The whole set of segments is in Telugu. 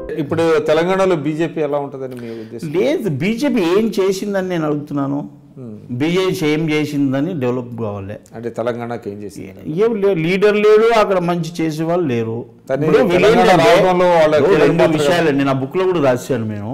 ఇప్పుడు తెలంగాణలో బీజేపీ ఎలా ఉంటుందని మీ ఉద్దేశం లేదు బీజేపీ ఏం చేసిందని నేను అడుగుతున్నాను బీజేపీ ఏం చేసిందని డెవలప్ కావాలి అంటే తెలంగాణకి ఏం చేసింది ఏం లేరు లీడర్ లేడు అక్కడ మంచి చేసే వాళ్ళు లేరు కానీ ఇప్పుడు తెలంగాణ వీళ్ళేంటంటే, రావడంలో వాళ్ళ ఇప్పుడు కీలక రెండు పాత్ర విషయాలండి నా బుక్లో కూడా రాశాను మేము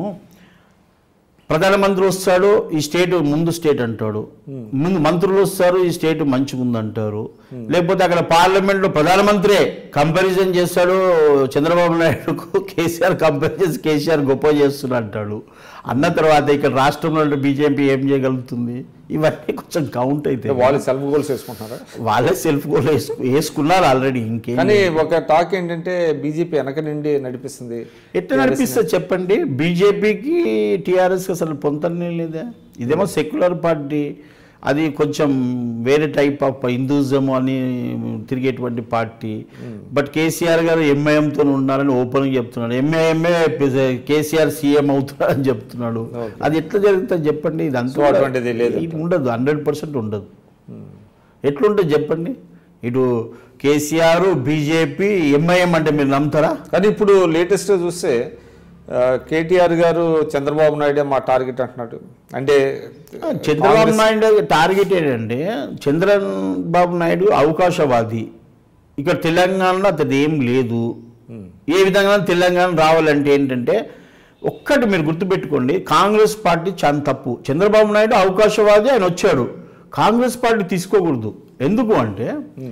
ప్రధానమంత్రి వస్తాడు ఈ స్టేట్ ముందు స్టేట్ అంటాడు ముందు మంత్రులు వస్తారు ఈ స్టేట్ మంచిగా ఉందంటారు లేకపోతే అక్కడ పార్లమెంట్లో ప్రధానమంత్రే కంపారిజన్ చేస్తాడు చంద్రబాబు నాయుడుకు కేసీఆర్ కంపేర్ చేసి కేసీఆర్ గొప్ప చేస్తున్నా అంటాడు అన్న తర్వాత ఇక్కడ రాష్ట్రంలో బీజేపీ ఏం చేయగలుగుతుంది ఇవన్నీ కొంచెం కౌంట్ అయితే వాళ్ళు సెల్ఫ్ గోల్స్ వేసుకుంటున్నారా వాళ్ళే సెల్ఫ్ గోల్ వేసుకు వేసుకున్నారు ఆల్రెడీ ఇంకేం కానీ ఒక టాక్ ఏంటంటే బీజేపీ వెనక నుండి నడిపిస్తుంది ఎట్లా నడిపిస్తుంది చెప్పండి బీజేపీకి టీఆర్ఎస్ అసలు పొంతనే లేదా ఇదేమో సెక్యులర్ పార్టీ అది కొంచెం వేరే టైప్ ఆఫ్ హిందూజం అని తిరిగేటువంటి పార్టీ బట్ కేసీఆర్ గారు ఎంఐఎంతో ఉన్నారని ఓపెన్గా చెప్తున్నాడు ఎంఐఎంఏ కేసీఆర్ సీఎం అవుతున్నాడని చెప్తున్నాడు అది ఎట్లా జరుగుతుంది చెప్పండి ఇది So, అటువంటిది లేదు. ఇది ఉండదు హండ్రెడ్ పర్సెంట్ ఉండదు ఎట్లుంటుంది చెప్పండి ఇటు కేసీఆర్ బీజేపీ ఎంఐఎం అంటే మీరు నమ్ముతారా కానీ ఇప్పుడు లేటెస్ట్ చూస్తే ఆ, కేటీఆర్ గారు చంద్రబాబు నాయుడే మా టార్గెట్ అంటున్నాడు అంటే చంద్రబాబు నాయుడు టార్గెట్ ఏంటంటే చంద్రబాబు నాయుడు అవకాశవాది ఇక్కడ తెలంగాణలో అతను ఏం లేదు ఏ విధంగా తెలంగాణ రావాలంటే ఏంటంటే ఒక్కటి మీరు గుర్తుపెట్టుకోండి కాంగ్రెస్ పార్టీ చాలా తప్పు చంద్రబాబు నాయుడు అవకాశవాది ఆయన వచ్చాడు కాంగ్రెస్ పార్టీ తీసుకోకూడదు ఎందుకు అంటే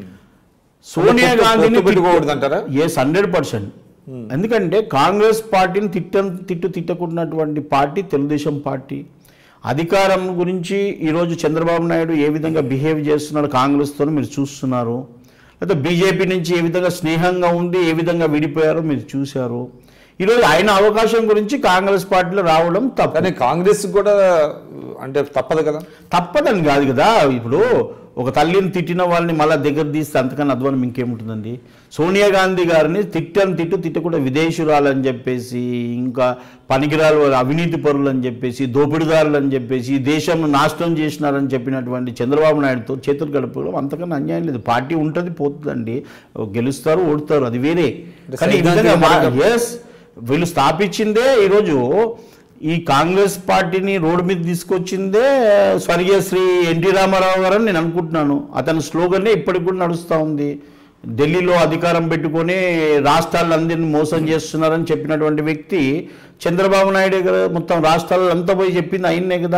సోనియా పొత్తు- గాంధీని పొత్తు పెట్టుకోకూడదు అంటారా? ఎస్ హండ్రెడ్ పర్సెంట్ ఎందుకంటే కాంగ్రెస్ పార్టీని తిట్ట తిట్టు తిట్టకున్నటువంటి పార్టీ తెలుగుదేశం పార్టీ అధికారం గురించి ఈరోజు చంద్రబాబు నాయుడు ఏ విధంగా బిహేవ్ చేస్తున్నాడు కాంగ్రెస్తో మీరు చూస్తున్నారు లేదా బీజేపీ నుంచి ఏ విధంగా స్నేహంగా ఉంది ఏ విధంగా విడిపోయారో మీరు చూశారు ఈరోజు ఆయన అవకాశం గురించి కాంగ్రెస్ పార్టీలో రావడం తప్పు కానీ కాంగ్రెస్ కూడా అంటే తప్పదు కదా తప్పదని కాదు కదా ఇప్పుడు ఒక తల్లిని తిట్టిన వాళ్ళని మళ్ళీ దగ్గర తీస్తే అంతకన్నా అధ్వానం ఇంకేముంటుందండి సోనియా గాంధీ గారిని తిట్టని తిట్టు తిట్టకుండా విదేశీయురాలని చెప్పేసి ఇంకా పనికిరాలు అవినీతి పరులు అని చెప్పేసి దోపిడిదారులు అని చెప్పేసి ఈ దేశంను నాశనం చేసినారని చెప్పినటువంటి చంద్రబాబు నాయుడుతో చేతులు గడపడం అంతకన్నా అన్యాయం లేదు పార్టీ ఉంటుంది పోతుందండి గెలుస్తారు ఓడుతారు అది వేరే కానీ ఈ విధంగా మా- ఎస్ వీళ్ళు స్థాపించిందే ఈరోజు ఈ కాంగ్రెస్ పార్టీని రోడ్డు మీద తీసుకొచ్చిందే స్వర్గీయ శ్రీ ఎన్టీ రామారావు గారు అని నేను అనుకుంటున్నాను అతని స్లోగనే ఇప్పటికి కూడా నడుస్తూ ఉంది ఢిల్లీలో అధికారం పెట్టుకొని రాష్ట్రాలందరినీ మోసం చేస్తున్నారని చెప్పినటువంటి వ్యక్తి చంద్రబాబు నాయుడు గారు మొత్తం రాష్ట్రాలంతా పోయి చెప్పింది ఆయన్నే కదా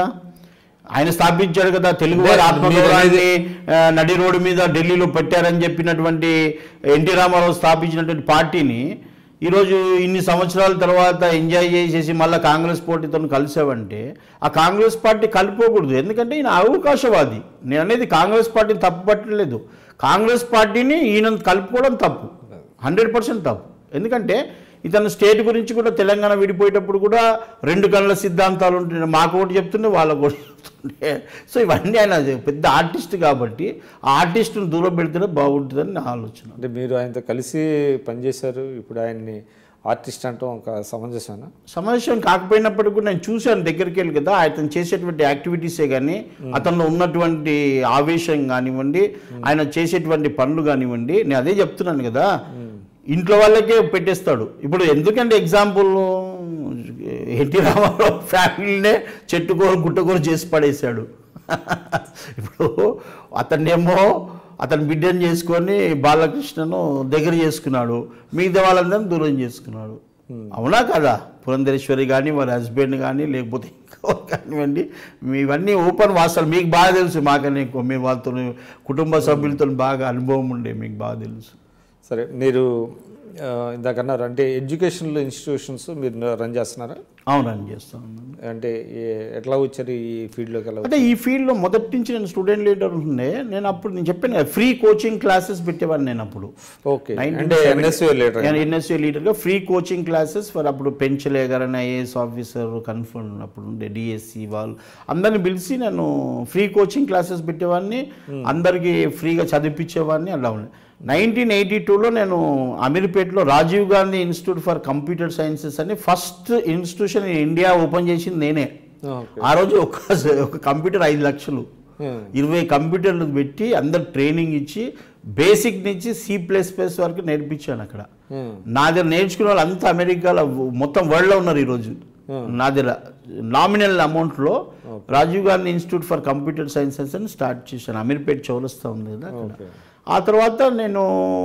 ఆయన స్థాపించాడు కదా తెలుగు వారి ఆత్మగౌరవాన్ని ఆ, నడి రోడ్డు మీద ఢిల్లీలో పెట్టారని చెప్పినటువంటి ఎన్టీ రామారావు స్థాపించినటువంటి పార్టీని ఈరోజు ఇన్ని సంవత్సరాల తర్వాత ఎంజాయ్ చేసేసి మళ్ళీ కాంగ్రెస్ పార్టీతో కలిసావంటే ఆ కాంగ్రెస్ పార్టీ కలిపోకూడదు ఎందుకంటే ఈయన అవకాశవాది నేను అనేది కాంగ్రెస్ పార్టీని తప్పు పట్టలేదు కాంగ్రెస్ పార్టీని ఈయన కలుపుకోవడం తప్పు హండ్రెడ్ పర్సెంట్ తప్పు ఎందుకంటే ఇతను స్టేట్ గురించి కూడా తెలంగాణ విడిపోయేటప్పుడు కూడా రెండు కళ్ళ సిద్ధాంతాలు ఉంటుండే మాకు ఒకటి చెప్తుండే వాళ్ళకు ఒకటి చెప్తుండే సో ఇవన్నీ ఆయన పెద్ద ఆర్టిస్ట్ కాబట్టి ఆ ఆర్టిస్ట్ను దూరం పెడితేనే బాగుంటుందని నా ఆలోచన అంటే మీరు ఆయనతో కలిసి పనిచేశారు ఇప్పుడు ఆయన్ని ఆర్టిస్ట్ అంటాం ఒక సమంజసమేనా సమావేశం కాకపోయినప్పటికీ కూడా నేను చూశాను దగ్గరికి వెళ్ళి కదా అతను చేసేటువంటి యాక్టివిటీసే కానీ అతనిలో ఉన్నటువంటి ఆవేశం కానివ్వండి ఆయన చేసేటువంటి పనులు కానివ్వండి నేను అదే చెప్తున్నాను కదా ఇంట్లో వాళ్ళకే పెట్టేస్తాడు ఇప్పుడు ఎందుకంటే ఎగ్జాంపుల్ ఎన్టీ రామారావు ఫ్యామిలీనే చెట్టుకూర గుట్టకూర చేసి పడేశాడు ఇప్పుడు అతన్నేమో అతను బిడ్డను చేసుకొని బాలకృష్ణను దగ్గర చేసుకున్నాడు మిగతా వాళ్ళందరినీ దూరం చేసుకున్నాడు అవునా కదా పురంధరేశ్వరి కానీ వారి హస్బెండ్ కానీ లేకపోతే ఇంకెవరు కానివ్వండి మీ ఇవన్నీ ఓపెన్ వాస్తవాలు మీకు బాగా తెలుసు మాకనే ఎక్కువ మీ వాళ్ళతో కుటుంబ సభ్యులతో బాగా అనుభవం ఉండే మీకు బాగా తెలుసు సరే మీరు ఆ, ఇందాక అన్నారు అంటే ఎడ్యుకేషనల్ ఇన్స్టిట్యూషన్స్ మీరు రన్ చేస్తున్నారా అవునని చేస్తాను అంటే ఏ- ఎట్లా వచ్చారు ఈ ఫీల్డ్లోకి ఎలా అంటే ఈ ఫీల్డ్లో మొదటి నుంచి నేను స్టూడెంట్ లీడర్ ఉండే నేను అప్పుడు నేను చెప్పాను కదా ఫ్రీ కోచింగ్ క్లాసెస్ పెట్టేవాడిని నేను అప్పుడు ఓకే అంటే ఎన్ఎస్యూ లీడర్ నేను ఎన్ఎస్యూ లీడర్గా ఫ్రీ కోచింగ్ క్లాసెస్ ఫర్ అప్పుడు పెంచలే గారని ఐఏఎస్ ఆఫీసర్ కన్ఫర్మ్ ఉన్నప్పుడు ఉండే డిఎస్సి వాళ్ళు అందరిని పిలిచి నేను ఫ్రీ కోచింగ్ క్లాసెస్ పెట్టేవాడిని అందరికీ ఫ్రీగా చదివించేవాడిని అలా ఉండే నైన్టీన్ ఎయిటీ టూలో నేను అమీర్పేటలో Rajiv Gandhi institute for computer sciences అని first institution in India open చేసింది నేనే ఓకే ఆ రోజు ఒక ఒక కంప్యూటర్ ఐదు లక్షలు ఇరవై కంప్యూటర్లు పెట్టి అందరు ట్రైనింగ్ ఇచ్చి బేసిక్ నుంచి సి ప్లస్ ప్లస్ వరకు నేర్పించాను అక్కడ నా దగ్గర నేర్చుకునే వాళ్ళు అంతా అమెరికాలో మొత్తం వరల్డ్లో ఉన్నారు ఈరోజు నా దగ్గర నామినల్ అమౌంట్లో Rajiv Gandhi institute for computer sciences అని స్టార్ట్ చేశాను అమీర్పేట్ చౌరస్తా ఉంది కదా అక్కడ. ఓకే ఆ తర్వాత నేను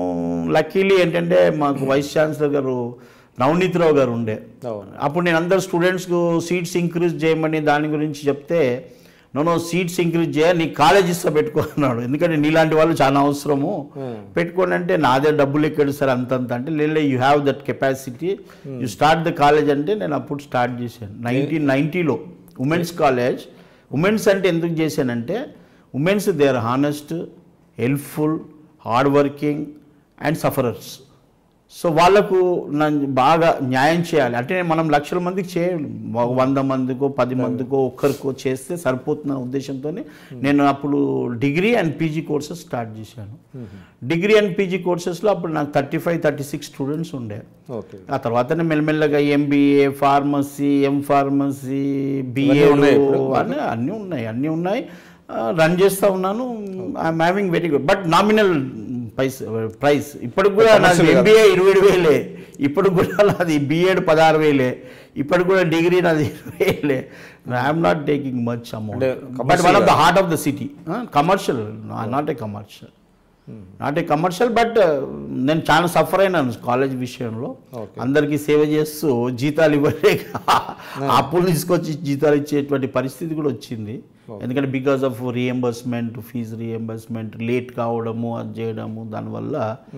లక్కీలీ ఏంటంటే మాకు వైస్ ఛాన్సలర్ గారు నవనీత్ రావు గారు ఉండే అవును అప్పుడు నేను అందరు స్టూడెంట్స్కు సీట్స్ ఇంక్రీజ్ చేయమని దాని గురించి చెప్తే నన్ను సీట్స్ ఇంక్రీజ్ చేయ నీ కాలేజ్ ఇస్తా పెట్టుకో అన్నాడు ఎందుకంటే నీలాంటి వాళ్ళు చాలా అవసరము పెట్టుకోండి అంటే నాదే డబ్బులు ఎక్కడ సార్ అంతంత అంటే లేలే you have that capacity you start the college అంటే నేను అప్పుడు స్టార్ట్ చేశాను నైన్టీన్ నైంటీలో ఉమెన్స్ కాలేజ్ ఉమెన్స్ అంటే ఎందుకు చేశానంటే women's they are honest helpful hard working and sufferers so వాళ్ళకు నన్ను బాగా న్యాయం చేయాలి అంటే మనం లక్షల మందికి చేయాలి ఒక వంద మందికో పది మందికో ఒక్కరికో చేస్తే సరిపోతున్న ఉద్దేశంతో నేను అప్పుడు degree and PG courses start చేశాను డిగ్రీ అండ్ పీజీ కోర్సెస్లో అప్పుడు నాకు thirty five thirty six students ఉండే ఓకే ఆ తర్వాతనే మెల్లమెల్లగా MBA pharmacy M pharmacy BA ఇవన్నీ ఉన్నాయి ఇప్పుడు? అన్నీ అన్నీ ఉన్నాయి అన్నీ ఉన్నాయి రన్ చేస్తూ ఉన్నాను I'm having very good but nominal price price ఇప్పటికి కూడా నాది Commercial కాదు. ఎంబీఏ ఇరవై ఏడు వేలే ఇప్పటికి కూడా నాది బిఎడ్ పదహారు వేలే ఇప్పటికి కూడా డిగ్రీ నాది ఇరవై వేలే I'm not taking much amount అంటే but one of the commercial heart of the city commercial not a commercial not a commercial but నేను చాలా సఫర్ అయినాను కాలేజ్ విషయంలో Okay. అందరికీ సేవ చేస్తూ జీతాలు ఇవ్వలేక అప్పులు తీసుకొచ్చి జీతాలు ఇచ్చేటువంటి పరిస్థితి కూడా వచ్చింది ఎందుకంటే because of reimbursement fee reimbursement late కావడము అది చేయడము దానివల్ల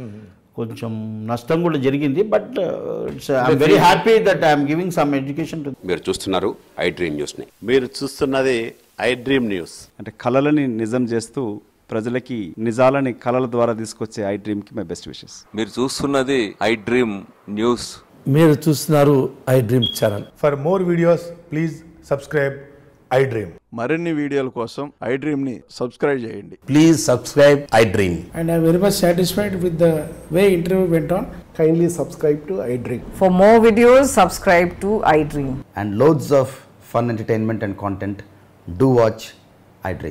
కొంచెం నష్టం కూడా జరిగింది but it's I'm very happy that I'm giving some education to మీరు చూస్తున్నారు ఐ డ్రీమ్ న్యూస్ని మీరు చూస్తున్నది ఐ డ్రీమ్ న్యూస్ అంటే కళలని నిజం చేస్తూ ప్రజలకి నిజాలని కళల ద్వారా తీసుకొచ్చే ఐ డ్రీమ్కి మై బెస్ట్ విషెస్ మీరు చూస్తున్నది ఐ డ్రీమ్ న్యూస్ మీరు చూస్తున్నారు iDream channel For more videos, please subscribe iDream. మరిన్ని వీడియోల కోసం ఐ డ్రీమ్ని సబ్స్క్రైబ్ చేయండి please subscribe iDream and I'm very much satisfied with the way interview went on. Kindly subscribe to iDream. For more videos, subscribe to iDream. and loads of fun entertainment and content, do watch iDream.